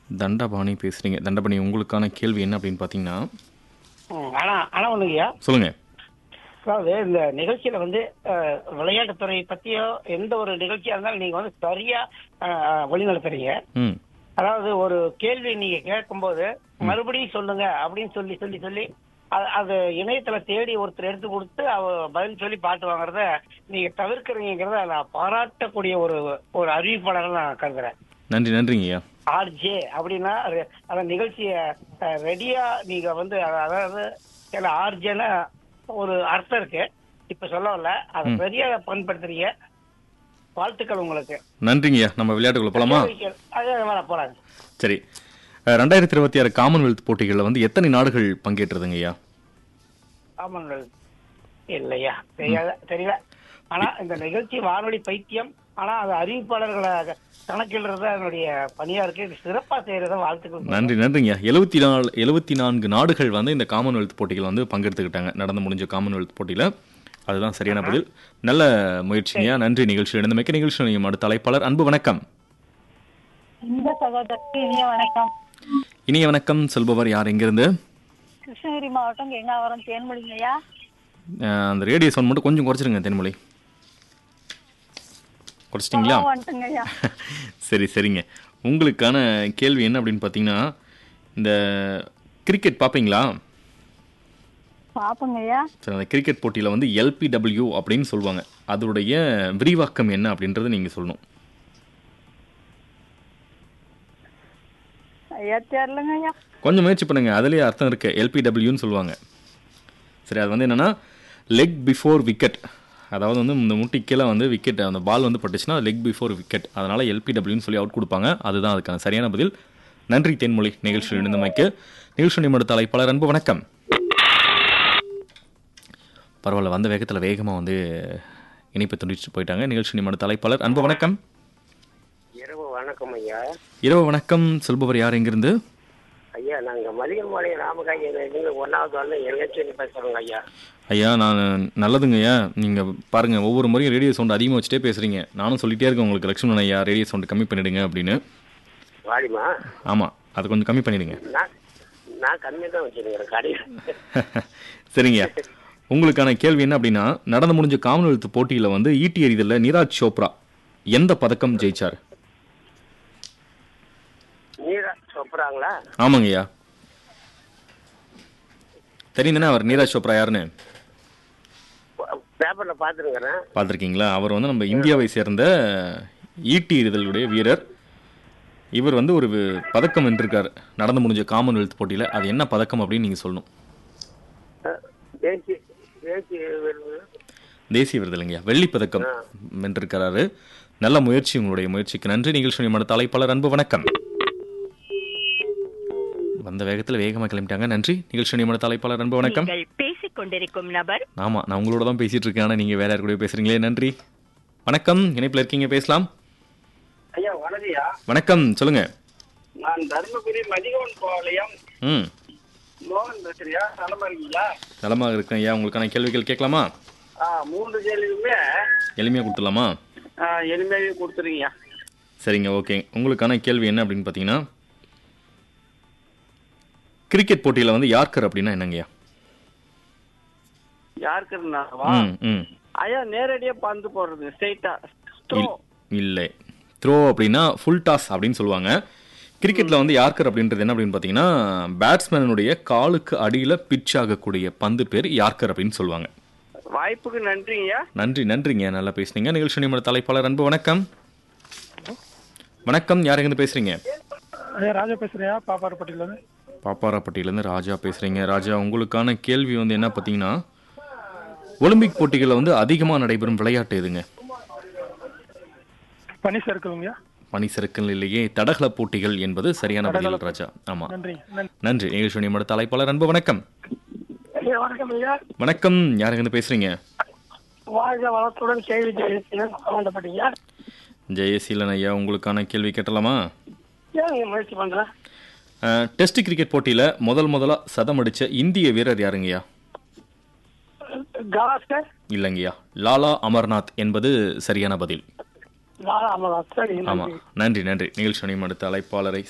தண்டபாணி பேசுறீங்க தண்டபாணி உங்களுக்கான கேள்வி என்ன அப்படின்னு பார்த்தீங்கன்னா ம், ஆனா ஆனா ஒண்ணுங்கய்யா சொல்லுங்க அதாவது இந்த நிகழ்ச்சியில வந்து அஹ், விளையாட்டுத்துறை பத்தியோ எந்த ஒரு நிகழ்ச்சியா இருந்தாலும் நீங்க வந்து சரியா அஹ், வழிநடத்துறீங்க ம் அதாவது ஒரு கேள்வி நீங்க கேட்கும்போது மறுபடியும் சொல்லுங்க அப்படின்னு சொல்லி சொல்லி சொல்லி அ- அது இணையத்துல தேடி ஒருத்தர் எடுத்து கொடுத்து அவ பதில் சொல்லி பாட்டு வாங்குறத நீங்க தவிர்க்கிறீங்கிறத நான் பாராட்டக்கூடிய ஒரு ஒரு அறிவிப்பாளரை நான் கருதுறேன் நன்றி நன்றிங்கய்யா ஆர்ஜே அப்படின்னா ரெ- அந்த நிகழ்ச்சிய அஹ், ரெடியா நீங்க வந்து அத- அதாவது சில ஆர்ஜேன்னு ஒரு அர்த்தம் இருக்கு இப்ப சொல்லல அதை சரியா பயன்படுத்துறீங்க வாழ்த்துக்கள் உங்களுக்கு நன்றிங்கய்யா நம்ம விளையாட்டுக்குள்ள போலாமா அதே மாதிரி போறாங்க சரி அஹ், ரெண்டாயிரத்தி இருபத்தி ஆறு காமன்வெல்த் போட்டிகளில் வந்து எத்தனை நாடுகள் பங்கேற்றதுங்கய்யா ஆமாங்கள் இல்லையா தெரியாத தெரியல ஆனா இந்த நிகழ்ச்சி வானொலி பைத்தியம் ஆனா அது அறிவிப்பாளர்களை கணக்கிடுறது அதனுடைய பணியா இருக்கு இது சிறப்பா செய்யறத வாழ்த்துக்கள் நன்றி நன்றிங்க எழுபத்தி நாலு எழுபத்தி நான்கு நாடுகள் வந்து இந்த காமன்வெல்த் போட்டிகள் வந்து பங்கெடுத்துக்கிட்டாங்க நடந்து முடிஞ்ச காமன்வெல்த் போட்டியில் அதுதான் சரியான பதில் நல்ல முயற்சிங்க நன்றி நிகழ்ச்சியில் இணைந்த மிக்க நிகழ்ச்சி நீங்கள் அடுத்த அழைப்பாளர் அன்பு வணக்கம் இந்த சகோதரருக்கு இனிய வணக்கம் இனிய வணக்கம் சொல்பவர் யார் எங்கிருந்து கிருஷ்ணகிரி மாவட்டம் கெங்காவரம் தேன்மொழிங்கய்யா அஹ், அந்த ரேடியோ சவுண்ட் மட்டும் கொஞ்சம் குறைச்சிருங்க தென்மொழி குறைச்சிட்டிங்களா வந்துட்டுங்கய்யா சரி சரிங்க உங்களுக்கான கேள்வி என்ன அப்படின்னு பார்த்தீங்கன்னா இந்த கிரிக்கெட் பார்ப்பீங்களா பாப்பங்கய்யா சரி அந்த கிரிக்கெட் போட்டியில் வந்து எல்பிடபிள்யூ அப்படின்னு சொல்லுவாங்க அதோடைய விரிவாக்கம் என்ன அப்படின்றத நீங்கள் சொல்லணும் ஐயா தெரியலங்கய்யா கொஞ்சம் முயற்சி பண்ணுங்க அதுலேயே அர்த்தம் இருக்கு எல்பிடபிள்யூன்னு சொல்லுவாங்க சரி அது வந்து என்னன்னா லெக் பிஃபோர் விக்கெட் அதாவது வந்து இந்த முட்டி கீழே வந்து விக்கெட் அந்த பால் வந்து பட்டுச்சுன்னா லெக் பிஃபோர் விக்கெட் அதனால எல்பிடபிள்யூன்னு சொல்லி அவுட் கொடுப்பாங்க அதுதான் அதுக்கான சரியான பதில் நன்றி தென்மொழி நிகழ்ச்சியில் இணைந்தமைக்கு நிகழ்ச்சி நிமிடத்த அழைப்பாளர் அன்பு வணக்கம் பரவாயில்ல வந்த வேகத்தில் வேகமாக வந்து இணைப்பை துண்டிச்சு போயிட்டாங்க நிகழ்ச்சி நிமிடத்த அழைப்பாளர் அன்பு வணக்கம் இரவு வணக்கம் ஐயா இரவு வணக்கம் சொல்பவர் யார் எங்கிருந்து ஐயா நாங்க மதிகம்பாளைய ராமகாய ஒன்னாவது வந்து எல்ஹெச்என் பேசுறோங்க ஐயா ஐயா நான் நல்லதுங்க ஐயா நீங்கள் பாருங்கள் ஒவ்வொரு முறையும் ரேடியோ சவுண்ட் அதிகமாக வச்சுட்டே பேசுகிறீங்க நானும் சொல்லிட்டே இருக்கேன் உங்களுக்கு லட்சுமணன் ஐயா ரேடியோ சவுண்ட் கம்மி பண்ணிடுங்க அப்படின்னு வாடிமா ஆமாம் அதை கொஞ்சம் கம்மி பண்ணிடுங்க நான் நான் கம்மியாக தான் வச்சிருக்கிறேன் கடையில் சரிங்க உங்களுக்கான கேள்வி என்ன அப்படின்னா நடந்து முடிஞ்ச காமன்வெல்த் போட்டியில் வந்து ஈட்டி எறிதலில் நீராஜ் சோப்ரா எந்த பதக்கம் ஜெயிச்சார் நீரா சொப்புறாங்களா ஆமாங்க ஐயா தெரியும் தானே அவர் நீராஜ் சோப்ரா யாருன்னு பேப்பர்ல பாத்துருக்கிறேன் பார்த்துருக்கீங்களா அவர் வந்து நம்ம இந்தியாவை சேர்ந்த ஈட்டி எறிதலுடைய வீரர் இவர் வந்து ஒரு பதக்கம் வென்றிருக்கார் நடந்து முடிஞ்ச காமன்வெல்த் போட்டியில் அது என்ன பதக்கம் அப்படின்னு நீங்கள் சொல்லணும் தேசிய தேசிய விருது தேசிய விருது இல்லைங்கய்யா வெள்ளி பதக்கம் வென்றிருக்கிறாரு நல்ல முயற்சி உங்களுடைய முயற்சிக்கு நன்றி நிகழ்ச்சி நிமிட தலைப்பாளர் அன்பு வணக்கம் வந்த வேகத்தில் வேகமாக கிளம்பிட்டாங்க நன்றி நிகழ்ச்சி நிமிட தலைப்பாளர் அன்பு வணக்கம் நீங்கள் பேசிக் கொண்டிருக்கும் நபர் ஆமாம் நான் உங்களோட தான் பேசிட்டு இருக்கேன் ஆனால் நீங்கள் வேற யார் கூட பேசுறீங்களே நன்றி வணக்கம் இணைப்பில் இருக்கீங்க பேசலாம் ஐயா வணக்கம்யா வணக்கம் சொல்லுங்க நான் தருமபுரி மதிகவன் பாளையம் ம் மோகன் பேசுறியா நலமா இருக்கீங்களா நலமாக இருக்கேன் ஐயா உங்களுக்கான கேள்விகள் கேட்கலாமா ஆ மூன்று கேள்வியுமே எளிமையாக கொடுத்துடலாமா ஆ, எளிமையாவே கொடுத்துருங்கய்யா சரிங்க ஓகே உங்களுக்கான கேள்வி என்ன அப்படின்னு பார்த்தீங்கன்னா கிரிக்கெட் போட்டியில் வந்து யார்கர் அப்படின்னா என்னங்கய்யா யாருக்கு இருந்தாவா ம் ம் ஐயா நேரடியா பந்து போடுறது ஸ்ட்ரைட்டா த்ரோ இல்- இல்லை த்ரோ அப்படின்னா ஃபுல் டாஸ் அப்படின்னு சொல்லுவாங்க கிரிக்கெட்டில் வந்து யார்கர் அப்படின்றது என்ன அப்படின்னு பார்த்தீங்கன்னா பேட்ஸ்மேனுடைய காலுக்கு அடியில் பிட்ச் ஆகக்கூடிய பந்து பேர் யார்கர் அப்படின்னு சொல்லுவாங்க வாய்ப்புக்கு நன்றிங்கய்யா நன்றி நன்றிங்க நல்லா பேசுனீங்க நிகழ்ச்சி நிமிட தலைப்பாளர் அன்பு வணக்கம் வணக்கம் யார் எங்கேருந்து பேசுறீங்க ஐயா ராஜா பேசுறியா பாப்பாரப்பட்டியில இருந்து பாப்பாரப்பட்டியிலேருந்து ராஜா பேசுறீங்க ராஜா உங்களுக்கான கேள்வி வந்து என்ன பார்த்தீங்கன்னா ஒலிம்பிக் போட்டிகளில் வந்து அதிகமாக நடைபெறும் விளையாட்டு எதுங்க பனி சறுக்குதுங்கய்யா பனி சறுக்கலிலேயே தடகள போட்டிகள் என்பது சரியான பதில் ராஜா ஆமா நன்றி நன்றி நன்றி நிகழ்ச்சி நிமிட தலைப்பாளர் அன்பு வணக்கம் ஐயா வணக்கம் ஐயா வணக்கம் யார் எங்கேருந்து பேசுறீங்க வாழ்க வளத்துடன் கேள்வி சம்பந்தப்பட்டீங்க ஜெயசீலன் ஐயா உங்களுக்கான கேள்வி கேட்டலாமா ஏன் நீங்க முயற்சி பண்றேன் அஹ், டெஸ்ட் கிரிக்கெட் போட்டியில் முதல் முதலா சதம் அடிச்ச இந்திய வீரர் யாருங்கய்யா கவாஸ்கர் இல்லைங்கய்யா லாலா அமர்நாத் என்பது சரியான பதில் ஆமா சரி ஆமா நன்றி நன்றி நிகழ்ச்சி அடுத்த அழைப்பாளரை